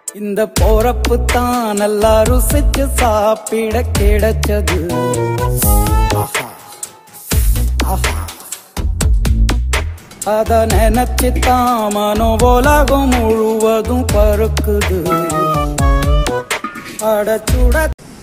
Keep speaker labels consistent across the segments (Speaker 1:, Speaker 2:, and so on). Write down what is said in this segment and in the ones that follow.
Speaker 1: இந்த போறப்பு தான் நல்லா ருசிச்சு சாப்பிட கிடைச்சது ஆஹா ஆஹா அத நினைச்சு தான் மனோ உலகம் முழுவதும் பருக்குது அடச்சுட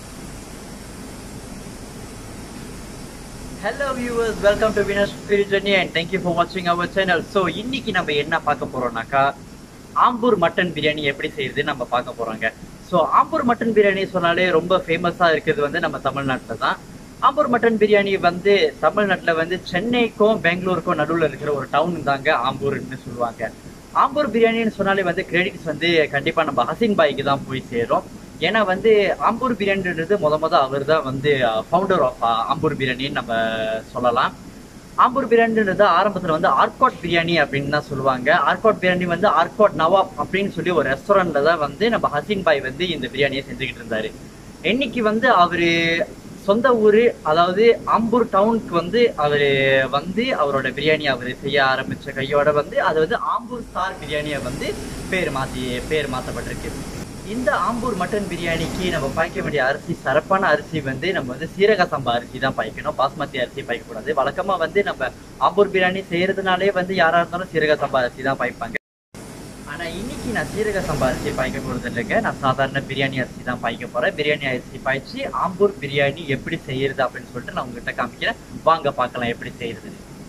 Speaker 2: hello viewers welcome to Venus spirit journey and thank you for வாட்சிங் அவர் சேனல் ஸோ இன்னைக்கு நம்ம என்ன பார்க்க போறோம்னாக்கா ஆம்பூர் மட்டன் பிரியாணி எப்படி செய்யறது நம்ம பார்க்க போறோங்க ஸோ ஆம்பூர் மட்டன் பிரியாணி சொன்னாலே ரொம்ப ஃபேமஸாக இருக்கிறது வந்து நம்ம தமிழ்நாட்டில் தான் ஆம்பூர் மட்டன் பிரியாணி வந்து தமிழ்நாட்டில் வந்து சென்னைக்கும் பெங்களூருக்கும் நடுவில் இருக்கிற ஒரு டவுன் தாங்க ஆம்பூர்னு சொல்லுவாங்க ஆம்பூர் பிரியாணின்னு சொன்னாலே வந்து கிரெடிட்ஸ் வந்து கண்டிப்பாக நம்ம ஹசின் பாய்க்கு தான் போய் சேரும் ஏன்னா வந்து ஆம்பூர் பிரியாணின்றது முத முத அவர் தான் வந்து ஃபவுண்டர் ஆஃப் ஆம்பூர் பிரியாணின்னு நம்ம சொல்லலாம் ஆம்பூர் பிரியாணின்றது ஆரம்பத்தில் வந்து ஆர்காட் பிரியாணி அப்படின்னு தான் சொல்லுவாங்க ஆர்காட் பிரியாணி வந்து ஆர்காட் நவாப் அப்படின்னு சொல்லி ஒரு ரெஸ்டாரண்ட்ல தான் வந்து நம்ம ஹசீன் பாய் வந்து இந்த பிரியாணியை செஞ்சுக்கிட்டு இருந்தாரு இன்னைக்கு வந்து அவரு சொந்த ஊரு அதாவது ஆம்பூர் டவுனுக்கு வந்து அவரு வந்து அவரோட பிரியாணி அவர் செய்ய ஆரம்பிச்ச கையோட வந்து அது வந்து ஆம்பூர் ஸ்டார் பிரியாணியை வந்து பேர் மாத்தி பேர் மாற்றப்பட்டிருக்கு இந்த ஆம்பூர் மட்டன் பிரியாணிக்கு நம்ம பாய்க்க வேண்டிய அரிசி சிறப்பான அரிசி வந்து நம்ம வந்து சீரக சம்பா அரிசி தான் பாய்க்கணும் பாஸ்மதி அரிசி பாய்க்கக்கூடாது வழக்கமா வந்து நம்ம ஆம்பூர் பிரியாணி செய்யறதுனாலே வந்து யாரா இருந்தாலும் சீரக சம்பா அரிசி தான் பாய்ப்பாங்க ஆனா இன்னைக்கு நான் சீரக சம்பா அரிசி பாய்க்க போறது இல்லைங்க நான் சாதாரண பிரியாணி அரிசி தான் பாய்க்க போறேன் பிரியாணி அரிசி பாய்ச்சி ஆம்பூர் பிரியாணி எப்படி செய்யறது அப்படின்னு சொல்லிட்டு நான் உங்ககிட்ட காமிக்கிறேன் வாங்க பார்க்கலாம் எப்படி செய்யறது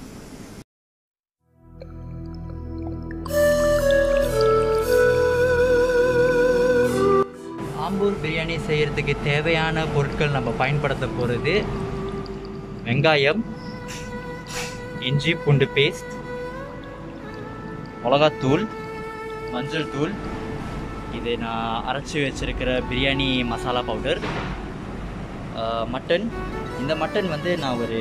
Speaker 2: ஆம்பூர் பிரியாணி செய்யறதுக்கு தேவையான பொருட்கள் நம்ம பயன்படுத்த போகிறது வெங்காயம் இஞ்சி பூண்டு பேஸ்ட் மிளகாத்தூள் மஞ்சள் தூள் இது நான் அரைச்சி வச்சிருக்கிற பிரியாணி மசாலா பவுடர் மட்டன் இந்த மட்டன் வந்து நான் ஒரு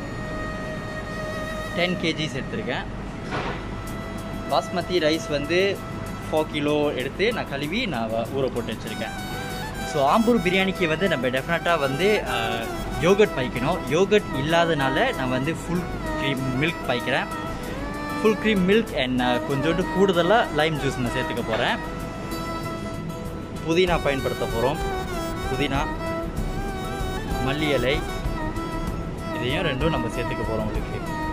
Speaker 2: டென் கேஜிஸ் எடுத்திருக்கேன் பாஸ்மதி ரைஸ் வந்து ஃபோர் கிலோ எடுத்து நான் கழுவி நான் வ- ஊற போட்டு வச்சுருக்கேன் ஸோ ஆம்பூர் பிரியாணிக்கு வந்து நம்ம டெஃபினட்டாக வந்து யோகட் பாய்க்கணும் யோகட் இல்லாதனால நான் வந்து ஃபுல் க்ரீம் மில்க் பாய்க்கிறேன் ஃபுல் க்ரீம் மில்க் அண்ட் கொஞ்சோண்டு கூடுதலாக லைம் ஜூஸ் நான் சேர்த்துக்க போகிறேன் புதினா பயன்படுத்த போகிறோம் புதினா மல்லி இலை இதையும் ரெண்டும் நம்ம சேர்த்துக்க போகிறோம் உங்களுக்கு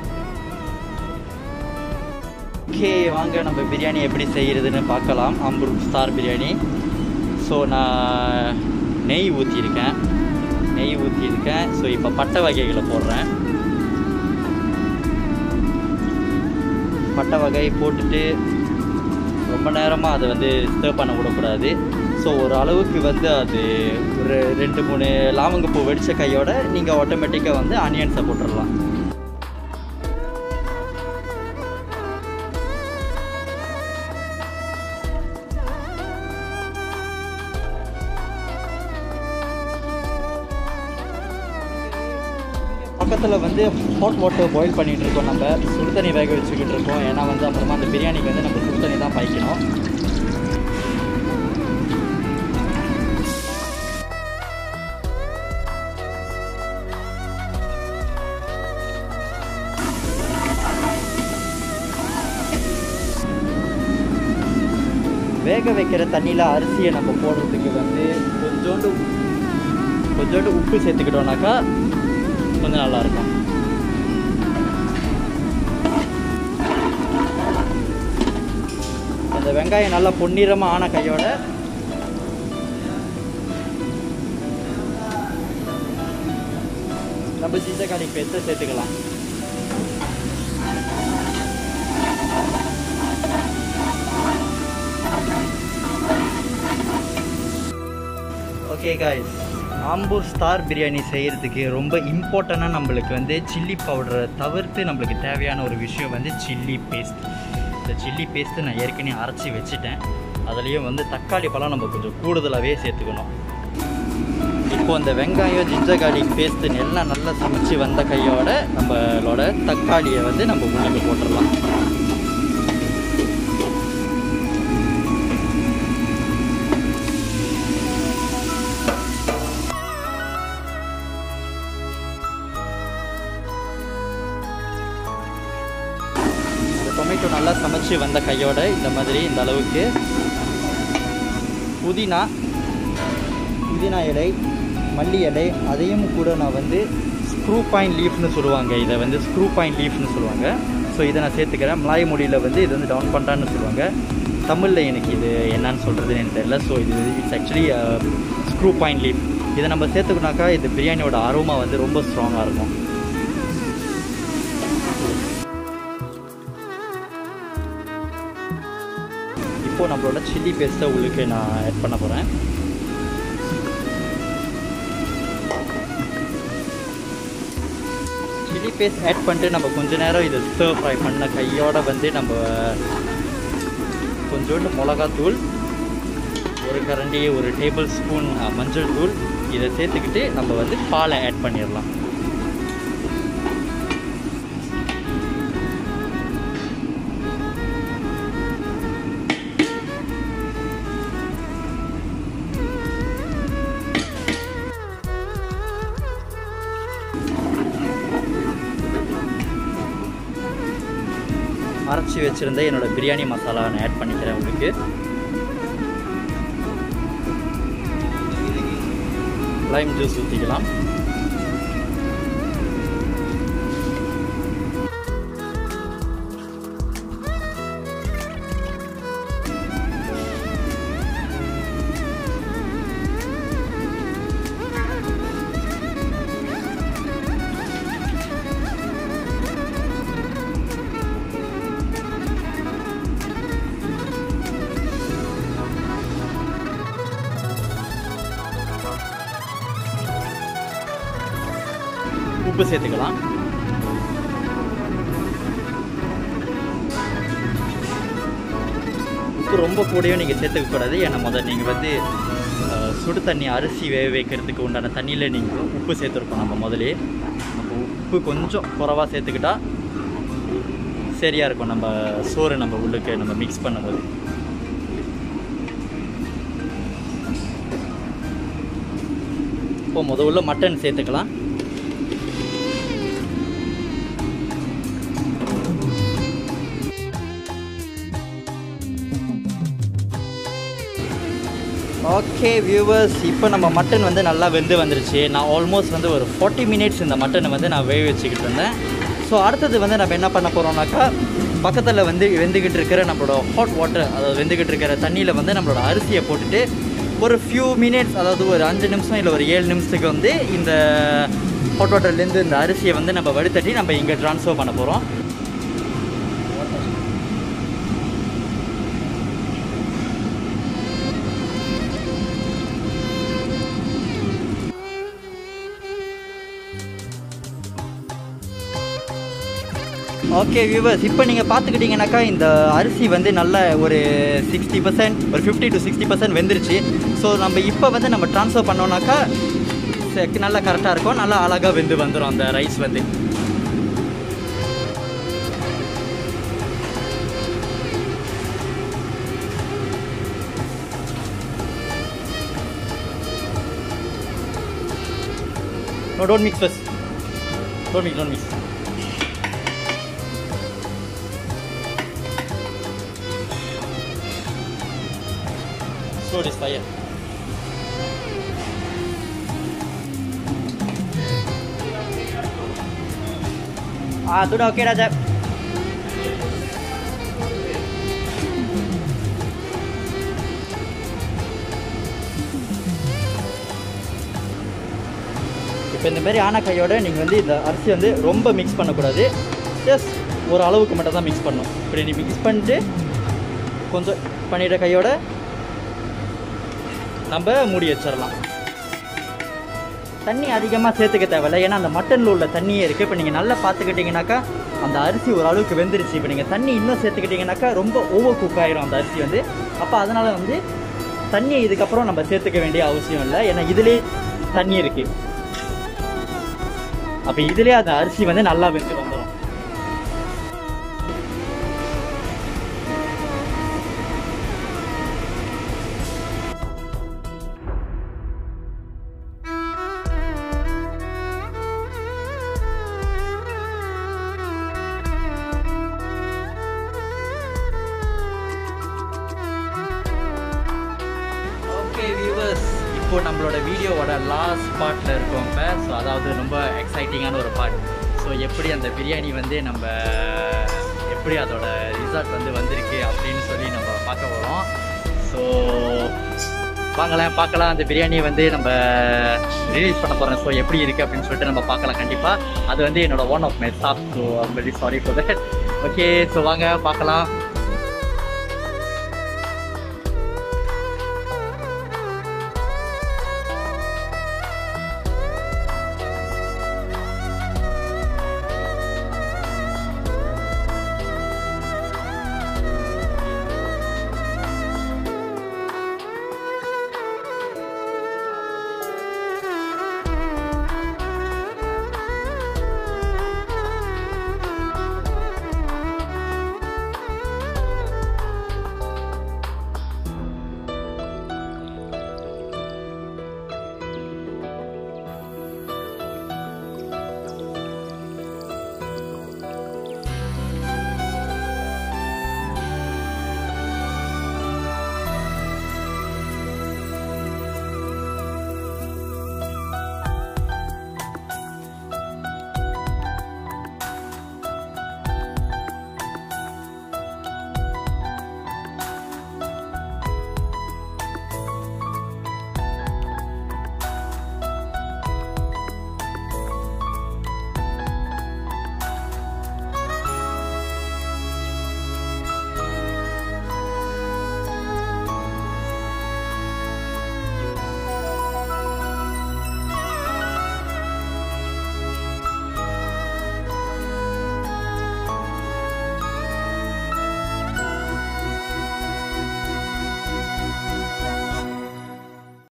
Speaker 2: ஓகே வாங்க நம்ம பிரியாணி எப்படி செய்கிறதுன்னு பார்க்கலாம் ஆம்பூர் ஸ்டார் பிரியாணி ஸோ நான் நெய் ஊற்றியிருக்கேன் நெய் ஊற்றியிருக்கேன் ஸோ இப்போ பட்டை வகைகளை போடுறேன் பட்டை வகை போட்டுட்டு ரொம்ப நேரமாக அதை வந்து ஸ்டே பண்ண விடக்கூடாது ஸோ ஒரு அளவுக்கு வந்து அது ஒரு ரெண்டு மூணு லாவங்கப்பூ வெடித்த கையோட நீங்கள் ஆட்டோமேட்டிக்காக வந்து ஆனியன்ஸை போட்டுடலாம் பக்கத்தில் வந்து ஹாட் வாட்டர் பாயில் பண்ணிகிட்டு இருக்கோம் நம்ம சுடு தண்ணி வேக வச்சுக்கிட்டு இருக்கோம் ஏன்னா வந்து அப்புறமா அந்த பிரியாணிக்கு வந்து நம்ம சுடு தண்ணி தான் பாய்க்கணும் வேக வைக்கிற தண்ணியில் அரிசியை நம்ம போடுறதுக்கு வந்து கொஞ்சோண்டு கொஞ்சோண்டு உப்பு சேர்த்துக்கிட்டோம்னாக்கா கொஞ்சம் நல்லா இருக்கும் அந்த வெங்காயம் நல்லா பொன்னிறமாக ஆன கையோட நம்ம ஜிஞ்சக்காளி பேஸ்ட்டை சேர்த்துக்கலாம் okay guys Ambur star biryani செய்கிறதுக்கு ரொம்ப இம்பார்ட்டண்ட்டாக நம்மளுக்கு வந்து சில்லி பவுடரை தவிர்த்து நம்மளுக்கு தேவையான ஒரு விஷயம் வந்து சில்லி பேஸ்ட் இந்த சில்லி பேஸ்ட்டு நான் ஏற்கனவே அரைச்சி வச்சுட்டேன் அதுலேயும் வந்து தக்காளி பழம் நம்ம கொஞ்சம் கூடுதலாகவே சேர்த்துக்கணும் இப்போ இந்த வெங்காயம் ஜிஞ்சர் கார்லிக் பேஸ்ட்டு எல்லாம் நல்லா சமைச்சு வந்த கையோட நம்மளோட தக்காளியை வந்து நம்ம உள்ளே போட்டுடலாம் இந்த டொமேட்டோ நல்லா சமைச்சு வந்த கையோட இந்த மாதிரி இந்த அளவுக்கு
Speaker 3: புதினா புதினா இலை மல்லி இலை அதையும் கூட நான் வந்து ஸ்க்ரூ பாயிண்ட் லீஃப்னு சொல்லுவாங்க இதை வந்து ஸ்க்ரூ பாயிண்ட் லீஃப்னு சொல்லுவாங்க ஸோ இதை நான் சேர்த்துக்கிறேன் மலாய் மொழியில் வந்து இது வந்து டவுன் பண்டான்னு சொல்லுவாங்க தமிழில் எனக்கு இது என்னன்னு சொல்கிறதுன்னு எனக்கு தெரியல ஸோ இது it's actually screw point leaf இதை நம்ம சேர்த்துக்கினாக்கா இந்த பிரியாணியோட அரோமா வந்து ரொம்ப ஸ்ட்ராங்காக இருக்கும் இப்போ நம்மளோட சில்லி பேஸ்ட்டை உங்களுக்கு நான் ஆட் பண்ண போகிறேன் சில்லி பேஸ்ட் ஆட் பண்ணிட்டு நம்ம கொஞ்ச நேரம் இதை ஸ்டர் ஃப்ரை பண்ண கையோட வந்து நம்ம கொஞ்சோண்டு மிளகாத்தூள் ஒரு கரண்டி ஒரு டேபிள் ஸ்பூன் மஞ்சள் தூள் இதை சேர்த்துக்கிட்டு நம்ம வந்து பாலை ஆட் பண்ணிடலாம் அரைச்சி வச்சுருந்த என்னோட பிரியாணி மசாலா நான் ஆட் பண்ணிக்கிறேன் உங்களுக்கு லைம் ஜூஸ் ஊற்றிக்கலாம் உப்பு சேர்த்துக்கலாம் உப்பு ரொம்ப கூடயும் நீங்கள் சேர்த்துக்க கூடாது ஏன்னா முதல்ல நீங்கள் வந்து அஹ், சுடு தண்ணி அரிசி வேக வைக்கிறதுக்கு உண்டான தண்ணியில் நீங்கள் உப்பு சேர்த்துருக்கோம் நம்ம முதலே அப்போ உப்பு கொஞ்சம் குறைவாக சேர்த்துக்கிட்டா சரியாக இருக்கும் நம்ம சோறு நம்ம உள்ளுக்கு நம்ம மிக்ஸ் பண்ணும்போது இப்போ முதல்ல மட்டன் சேர்த்துக்கலாம் ஓகே வியூவர்ஸ் இப்போ நம்ம மட்டன் வந்து நல்லா வெந்து வந்துருச்சு நான் ஆல்மோஸ்ட் வந்து ஒரு ஃபார்ட்டி மினிட்ஸ் இந்த மட்டனை வந்து நான் வேக வச்சுக்கிட்டு இருந்தேன் ஸோ அடுத்தது வந்து நம்ம என்ன பண்ண போகிறோம்னாக்கா பக்கத்தில் வந்து வெந்துக்கிட்டு இருக்கிற நம்மளோட ஹாட் வாட்டர் அதாவது வெந்துக்கிட்டு இருக்கிற தண்ணியில் வந்து நம்மளோட அரிசியை போட்டுட்டு ஒரு ஃபியூ மினிட்ஸ் அதாவது ஒரு அஞ்சு நிமிஷம் இல்லை ஒரு ஏழு நிமிஷத்துக்கு வந்து இந்த ஹாட் வாட்டர்லேருந்து இந்த அரிசியை வந்து நம்ம வடித்தட்டி நம்ம இங்கே ட்ரான்ஸ்ஃபர் பண்ண போகிறோம் ஓகே வியூவர்ஸ் இப்போ நீங்கள் பார்த்துக்கிட்டிங்கனாக்கா இந்த அரிசி வந்து நல்ல ஒரு சிக்ஸ்டி பர்சன்ட் ஒரு ஃபிஃப்டி டு சிக்ஸ்டி பர்சன்ட் வெந்துருச்சு ஸோ நம்ம இப்போ வந்து நம்ம ட்ரான்ஸ்ஃபர் பண்ணோம்னாக்கா ச- நல்லா கரெக்டாக இருக்கும் நல்லா அழகாக வெந்து வந்துடும் அந்த ரைஸ் வந்து No, don't mix first. Don't mix, don't mix. Slow this fire. Ah, sudah okey dah, Jeb. இப்போ இந்த மாதிரி ஆன கையோட நீங்கள் வந்து இந்த அரிசி வந்து ரொம்ப மிக்ஸ் பண்ணக்கூடாது ஜஸ்ட் ஒரு அளவுக்கு மட்டும் தான் மிக்ஸ் பண்ணணும் இப்படி நீ மிக்ஸ் பண்ணிட்டு கொஞ்சம் பண்ணிட்ட கையோட நம்ம மூடி வச்சிடலாம் தண்ணி அதிகமாக சேர்த்துக்க தேவையில்ல ஏன்னா அந்த மட்டனில் உள்ள தண்ணியே இருக்குது இப்போ நீங்கள் நல்லா பார்த்துக்கிட்டிங்கனாக்கா அந்த அரிசி ஒரு அளவுக்கு வெந்துருச்சு இப்போ நீங்கள் தண்ணி இன்னும் சேர்த்துக்கிட்டிங்கனாக்கா ரொம்ப ஓவர் குக் ஆயிரும் அந்த அரிசி வந்து அப்போ அதனால் வந்து தண்ணியை இதுக்கப்புறம் நம்ம சேர்த்துக்க வேண்டிய அவசியம் இல்லை ஏன்னா இதுலேயே தண்ணி இருக்குது அப்போ இதுலேயே அந்த அரிசி வந்து நல்லா வெந்து வந்துடும் இப்போ நம்மளோட வீடியோவோட லாஸ்ட் பார்ட்டில் இருக்கோம் இப்போ ஸோ அதாவது ரொம்ப எக்ஸைட்டிங்கான ஒரு பார்ட் ஸோ எப்படி அந்த பிரியாணி வந்து நம்ம எப்படி அதோட ரிசல்ட் வந்து வந்திருக்கு அப்படின்னு சொல்லி நம்ம பார்க்க போகிறோம் ஸோ வாங்கலாம் பார்க்கலாம் அந்த பிரியாணியை வந்து நம்ம ரிலீஸ் பண்ண போகிறோம் ஸோ எப்படி இருக்குது அப்படின்னு சொல்லிட்டு நம்ம பார்க்கலாம் கண்டிப்பாக அது வந்து என்னோட one of my staff so very sorry for that okay so வாங்க பார்க்கலாம்